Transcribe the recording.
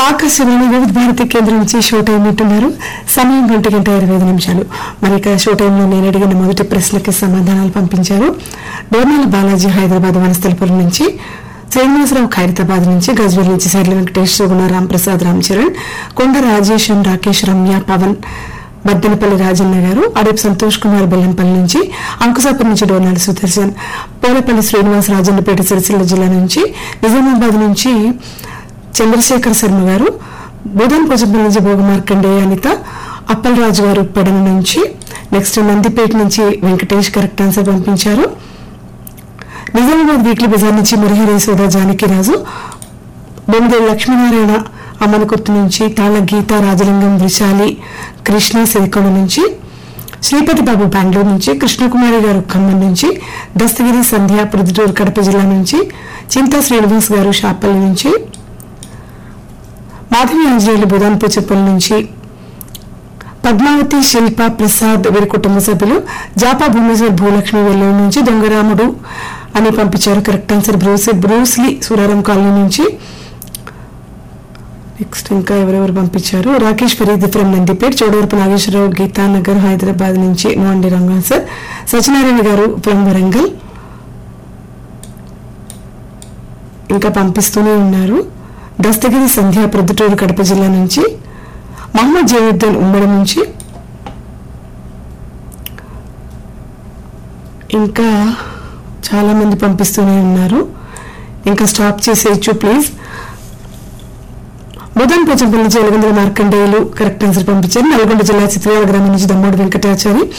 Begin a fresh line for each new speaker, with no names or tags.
ఆకాశవాణి వివిధ భారతి కేంద్రం నుంచి షో టైం వింటున్నారు సమయం ఒంటి గంట ఇరవై ఐదు నిమిషాలు మరి ఇక షో టైంలో నేను అడిగిన మొదటి ప్రశ్నకి సమాధానాలు పంపించారు డోర్నాల బాలాజీ హైదరాబాద్ వనస్థలపురం నుంచి శ్రీనివాసరావు ఖైరతాబాద్ నుంచి గజ్వల్ నుంచి సైడ్ల వెంకటేష్ సుగుణ రామ్ ప్రసాద్ రామ్ చరణ్ కొండ రాజేశం రాకేష్ రమ్య పవన్ బద్దనపల్లి రాజన్న గారు అడేపు సంతోష్ కుమార్ బెల్లంపల్లి నుంచి అంకుసాపూర్ నుంచి డోనాల్ సుదర్శన్ పోలపల్లి శ్రీనివాస్ రాజన్నపేట సిరిసిల్ల జిల్లా నుంచి నిజామాబాద్ నుంచి చంద్రశేఖర్ శర్మ గారు బుధన్ పోచంపల్లి నుంచి భోగ మార్కండేయ అనిత అప్పలరాజు గారు పెడన నుంచి నెక్స్ట్ నందిపేట నుంచి వెంకటేష్ కరెక్ట్ ఆన్సర్ పంపించారు నిజామాబాద్ వీక్లీ బజార్ నుంచి మురహరి సోదా జానకిరాజు బొమ్మిదేవి లక్ష్మీనారాయణ అమ్మనకుర్తి నుంచి తాళ్ళ గీత రాజలింగం విశాలి కృష్ణ సిరికొండ నుంచి శ్రీపతి బాబు బెంగళూరు నుంచి కృష్ణకుమారి గారు ఖమ్మం నుంచి దస్తగిరి సంధ్య ప్రొద్దుటూరు కడప జిల్లా నుంచి చింతా శ్రీనివాస్ గారు షాపల్లి నుంచి మాధవి ఆంజనేయులు బుధాన్ పుచ్చపల్లి నుంచి పద్మావతి శిల్ప ప్రసాద్ వీరి కుటుంబ సభ్యులు జాపా భూమేశ్వర్ భూలక్ష్మి వెల్లూరు నుంచి దొంగరాముడు అని పంపించారు correct answer Bruce Bruce Lee Suraram colony నుంచి నెక్స్ట్ ఇంకా ఎవరెవరు పంపించారు రాకేష్ ఫరీద్ ఫ్రమ్ నందిపేట్ చోడవరపు నాగేశ్వరరావు గీతానగర్ హైదరాబాద్ నుంచి నో అండి రంగా సార్ సత్యనారాయణ గారు ఫ్రమ్ వరంగల్ ఇంకా పంపిస్తూనే ఉన్నారు దస్తగిరి సంధ్య ప్రొద్దుటూరు కడప జిల్లా నుంచి మహమ్మద్ జయవుద్దీన్ ఉమ్మడి నుంచి ఇంకా చాలా మంది పంపిస్తూనే ఉన్నారు ఇంకా స్టాప్ చేసేయచ్చు ప్లీజ్ బుధన్ పోచంపల్లి నుంచి ఎలుగందుల మార్కండేయులు కరెక్ట్ ఆన్సర్ పంపించారు నల్గొండ జిల్లా చిత్రయాల గ్రామం నుంచి దమ్మోడు వెంకటాచారి